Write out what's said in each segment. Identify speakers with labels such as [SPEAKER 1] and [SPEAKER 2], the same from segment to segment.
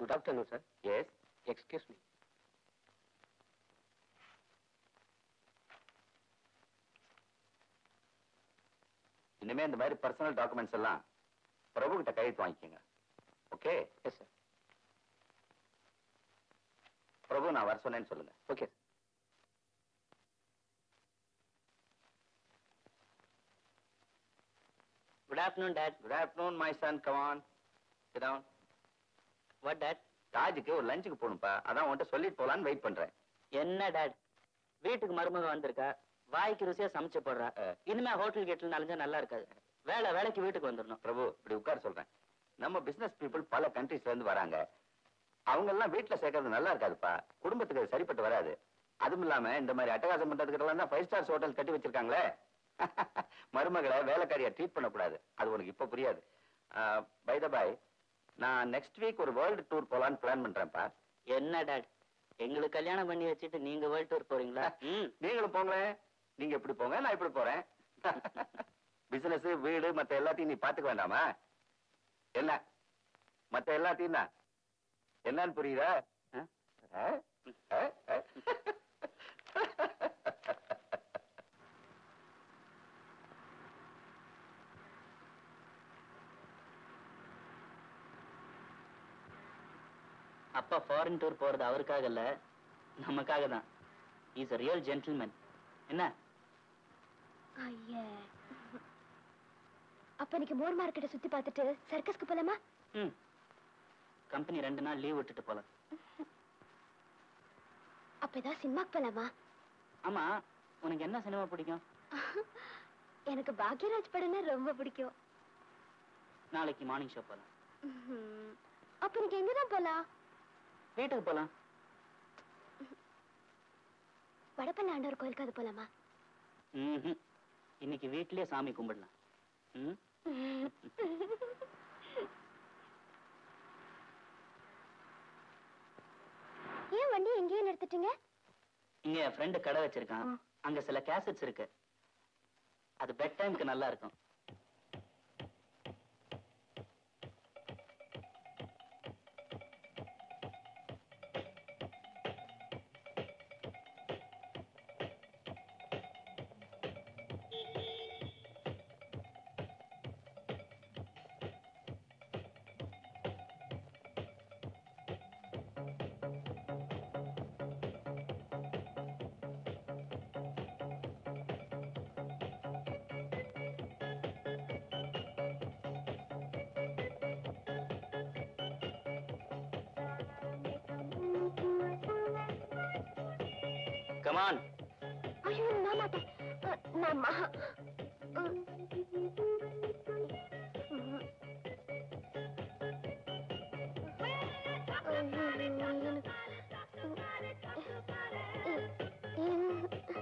[SPEAKER 1] Good afternoon sir
[SPEAKER 2] yes
[SPEAKER 1] excuse me
[SPEAKER 2] இனிமே இந்த மாதிரி பர்சனல் டாக்குமெண்ட்ஸ் எல்லாம் பிரபு கிட்ட கையெழுத்து வாங்கிக்கோங்க ஓகே
[SPEAKER 1] எஸ் சார்
[SPEAKER 2] பிரபு நான் வர சொன்னேன்னு சொல்லுங்க
[SPEAKER 1] okay
[SPEAKER 3] good afternoon dad
[SPEAKER 2] good afternoon my son come on sit
[SPEAKER 3] what dad
[SPEAKER 2] தாஜுக்கு ஒரு லஞ்சுக்கு போகணும்ப்பா அதான் உன்கிட்ட சொல்லிட்டு போலான்னு வெயிட் பண்றேன்
[SPEAKER 3] என்ன டாட் வீட்டுக்கு மருமக வந்திருக்கா வாய்க்கு ருசியா சமைச்சு போடுறா
[SPEAKER 2] ஆ.
[SPEAKER 3] இனிமே ஹோட்டல் கேட்டில் நலஞ்சா நல்லா இருக்காது வேலை வேலைக்கு வீட்டுக்கு வந்துடணும்
[SPEAKER 2] பிரபு இப்படி உட்கார சொல்றேன் நம்ம பிசினஸ் பீப்புள் பல கண்ட்ரீஸ்ல இருந்து வராங்க அவங்க எல்லாம் வீட்டுல சேர்க்கறது நல்லா இருக்காதுப்பா குடும்பத்துக்கு அது சரிப்பட்டு வராது அதுவும் இல்லாம இந்த மாதிரி அட்டகாசம் பண்றதுக்கு எல்லாம் தான் ஃபைவ் ஸ்டார்ஸ் ஹோட்டல் கட்டி வச்சிருக்காங்களே மருமகளை வேலைக்காரியா ட்ரீட் பண்ணக்கூடாது அது உனக்கு இப்ப புரியாது பை த பாய் நான் நெக்ஸ்ட் வீக் ஒரு வேர்ல்டு டூர் போலான்னு பிளான் பண்றேன்ப்பா
[SPEAKER 3] என்ன டாட் எங்களுக்கு கல்யாணம் பண்ணி வச்சுட்டு நீங்க வேர்ல்ட் டூர் போறீங்களா ம்
[SPEAKER 2] நீங்களும் போங்களேன் நீங்க எப்படி போங்க நான் இப்படி போறேன் பிசினஸ் வீடு மத்த எல்லாத்தையும் நீ பாத்துக்க வேண்டாமா என்ன மத்த எல்லாத்தையும் தான் என்னன்னு புரியுதா
[SPEAKER 3] ஆ?
[SPEAKER 2] ஆ? ஆ? ஆ?
[SPEAKER 3] அப்பா ஃபாரின் டூர் போறது அவருக்காக இல்ல நமக்காக தான் இஸ் a ரியல் ஜென்டில்மேன் என்ன
[SPEAKER 4] ஐயே அப்ப இன்னைக்கு மோர் மார்க்கெட்டை சுத்தி பார்த்துட்டு சர்க்கஸ்க்கு போலாமா
[SPEAKER 3] ம் கம்பெனி ரெண்டு நாள் லீவ் விட்டுட்டு போலாம்
[SPEAKER 4] அப்ப ஏதாவது சினிமாக்கு போலாமா
[SPEAKER 3] ஆமா உனக்கு என்ன சினிமா பிடிக்கும்
[SPEAKER 4] எனக்கு பாக்யராஜ் படம்னா ரொம்ப பிடிக்கும்
[SPEAKER 3] நாளைக்கு மார்னிங் ஷோ போலாம்
[SPEAKER 4] ம்ஹும். அப்ப இன்னைக்கு எங்கதான் போலாம்
[SPEAKER 3] வீட்டுக்கு போலாம்
[SPEAKER 4] வடப்பண்ண ஆண்டவர் கோயிலுக்கு அது போலாமா
[SPEAKER 3] ம்ஹும். இன்னைக்கு வீட்லயே சாமி கும்பிடலாம் ம்
[SPEAKER 4] ஏன் வண்டி எங்கேயே நிறுத்திட்டீங்க
[SPEAKER 3] இங்க என் ஃப்ரெண்டு கடை வச்சிருக்கான்
[SPEAKER 4] ம்.
[SPEAKER 3] அங்க சில கேசட்ஸ் இருக்கு அது பெட் டைம்க்கு நல்லா இருக்கும் கமான்
[SPEAKER 4] ஐயோ நான் மாட்டேன் அ, நான் மா ம். ம். ஐயோ, எனக்கு- ம்.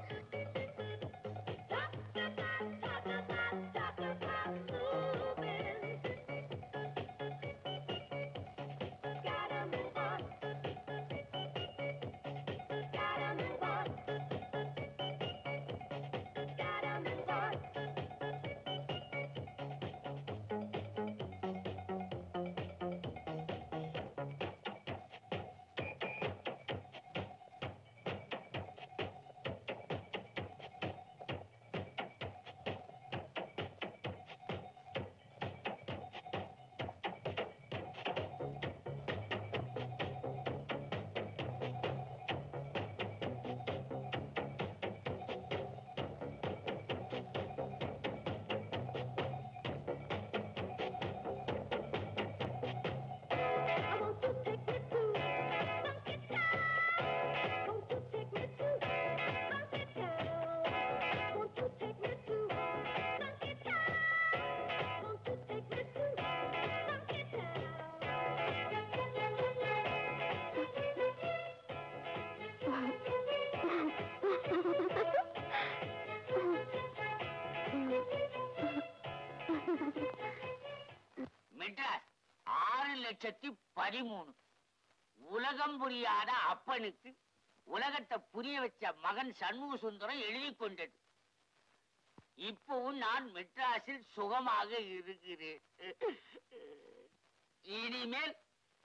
[SPEAKER 5] மெட்ராஸ் ஆறு லட்சத்தி பதிமூணு உலகம் புரியாத அப்பனுக்கு உலகத்தை புரிய வச்ச மகன் சண்முக சுந்தரம் எழுதி கொண்டது இப்பவும் நான் மெட்ராஸில் சுகமாக இருக்கிறேன் இனிமேல்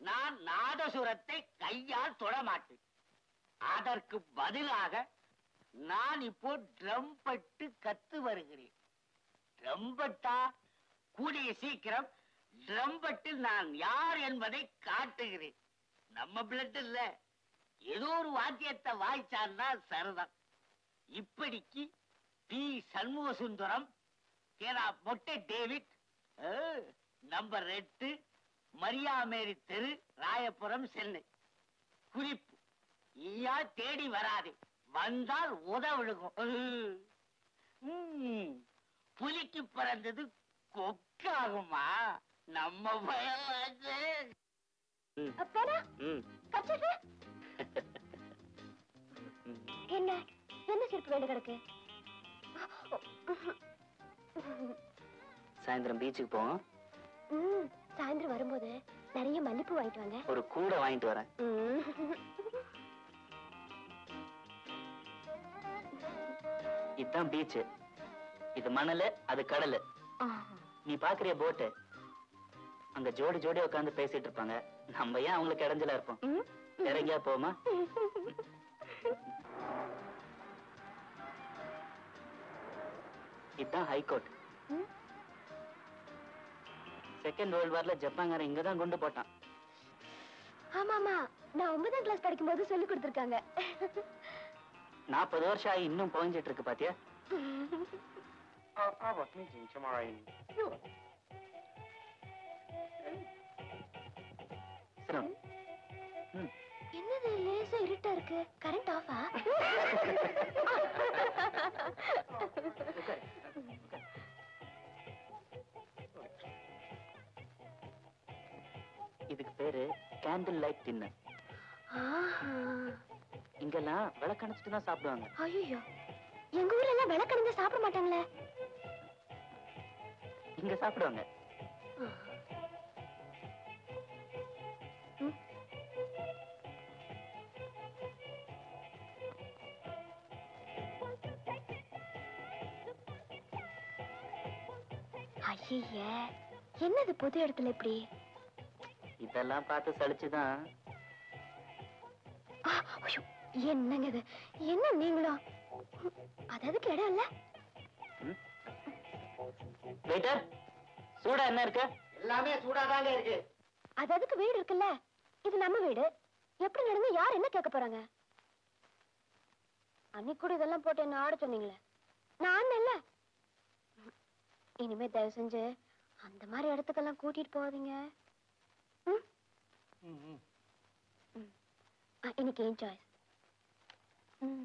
[SPEAKER 5] நான் நாதசுரத்தை கையால் தொட மாட்டேன் அதற்கு பதிலாக நான் இப்போ ட்ரம்பட்டு கத்து வருகிறேன் ட்ரம்பட்டா கூடிய சீக்கிரம் ட்ரம்பட்டில் நான் யார் என்பதை காட்டுகிறேன் நம்ம பிளட் இல்ல ஏதோ ஒரு வாத்தியத்தை வாய்ச்சான்னா சரிதான் இப்படிக்கு பி சண்முக சுந்தரம் கேரா மொட்டை டேவிட் அஹ், நம்பர் எட்டு மரியாமேரி தெரு ராயபுரம் சென்னை குறிப்பு ஈயா தேடி வராதே வந்தால் உத விழுகும் அஹ். ம், புலிக்கு பிறந்தது கொக்காகுமா நம்ம பயம் வந்து
[SPEAKER 4] அப்பேனா
[SPEAKER 3] ம்
[SPEAKER 4] கச்சிட்டு என்ன என்ன செருப்பு வேண்டு கிடக்கு
[SPEAKER 3] சாயந்தரம் பீச்சுக்கு போவோம்
[SPEAKER 4] ம், சாயந்தரம் வரும்போது நிறைய மல்லிப்பூ வாங்கிட்டு வாங்க
[SPEAKER 3] ஒரு கூடை வாங்கிட்டு வரேன்
[SPEAKER 4] ம்.
[SPEAKER 3] இதுதான் பீச் இது மணலு அது கடலு
[SPEAKER 4] ஆ.
[SPEAKER 3] நீ பாக்குறிய போட்டு அங்க ஜோடி ஜோடி உட்கார்ந்து பேசிட்டு இருப்பாங்க நம்ம ஏன் அவங்களுக்கு இடைஞ்சலா இருப்போம்
[SPEAKER 4] ம்.
[SPEAKER 3] இறங்கியா போமா இதுதான் ஹைகோர்ட்
[SPEAKER 4] ம்.
[SPEAKER 3] செகண்ட் வேர்ல்ட் வார்ல ஜப்பான்காரன் இங்கதான் குண்டு போட்டான்
[SPEAKER 4] ஆமா ஆமா நான் ஒன்பதாம் கிளாஸ் படிக்கும் போது சொல்லி கொடுத்துருக்காங்க
[SPEAKER 3] நாற்பது வருஷம் ஆகி இன்னும் புகஞ்சிட்டு இருக்கு பாத்தியா
[SPEAKER 1] Our, our meeting tomorrow in
[SPEAKER 3] சிரம்
[SPEAKER 4] என்னது லேசா இருட்டா இருக்கு கரண்ட் ஆஃபா
[SPEAKER 3] இதுக்கு பேரு கேண்டில் லைட் டின்னர் இங்கெல்லாம் விளக்கணைச்சிட்டு தான் சாப்பிடுவாங்க
[SPEAKER 4] ஐயோ எங்க ஊர்ல எல்லாம் விளக்கணிந்து சாப்பிட மாட்டாங்களே
[SPEAKER 3] இங்க சாப்பிடுவாங்க
[SPEAKER 4] ஐய என்னது புது இடத்துல இப்படி
[SPEAKER 3] இதெல்லாம் பார்த்து சலிச்சுதான்
[SPEAKER 4] ஆ, ஐயோ, என்னங்க இது என்ன நீங்களும் அது அதுக்கு இடம் இல்ல
[SPEAKER 3] வெயிட்டர் சூடா என்ன இருக்கு
[SPEAKER 5] எல்லாமே சூடாதாங்க இருக்கு
[SPEAKER 4] அது அதுக்கு வீடு இருக்குல்ல இது நம்ம வீடு எப்படி நடந்து யார் என்ன கேட்க போறாங்க அன்னைக்கு கூட இதெல்லாம் போட்டு என்ன ஆட சொன்னீங்களே நான் இல்ல இனிமே தயவு செஞ்சு அந்த மாதிரி இடத்துக்கெல்லாம் கூட்டிட்டு போகாதீங்க ம்? ம். ஆ, இன்னைக்கு ஏன் சாய்ஸ் ம்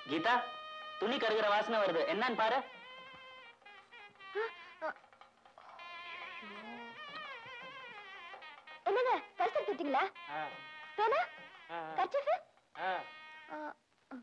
[SPEAKER 3] கீதா துணி கருகிற வாசனை வருது என்னன்னு பாரு
[SPEAKER 4] என்னங்க பரிசு எடுத்துட்டீங்களா பேனா கர்ச்சீஃபு ஆ, ம்.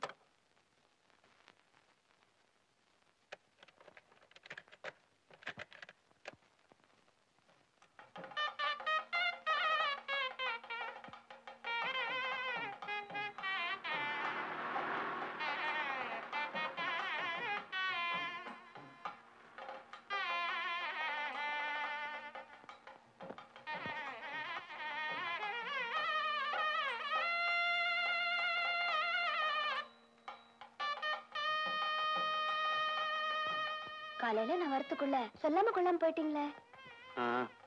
[SPEAKER 4] காலையில நான் வரத்துக்குள்ள சொல்லாம கொள்ளாம போயிட்டீங்களே
[SPEAKER 2] ஆ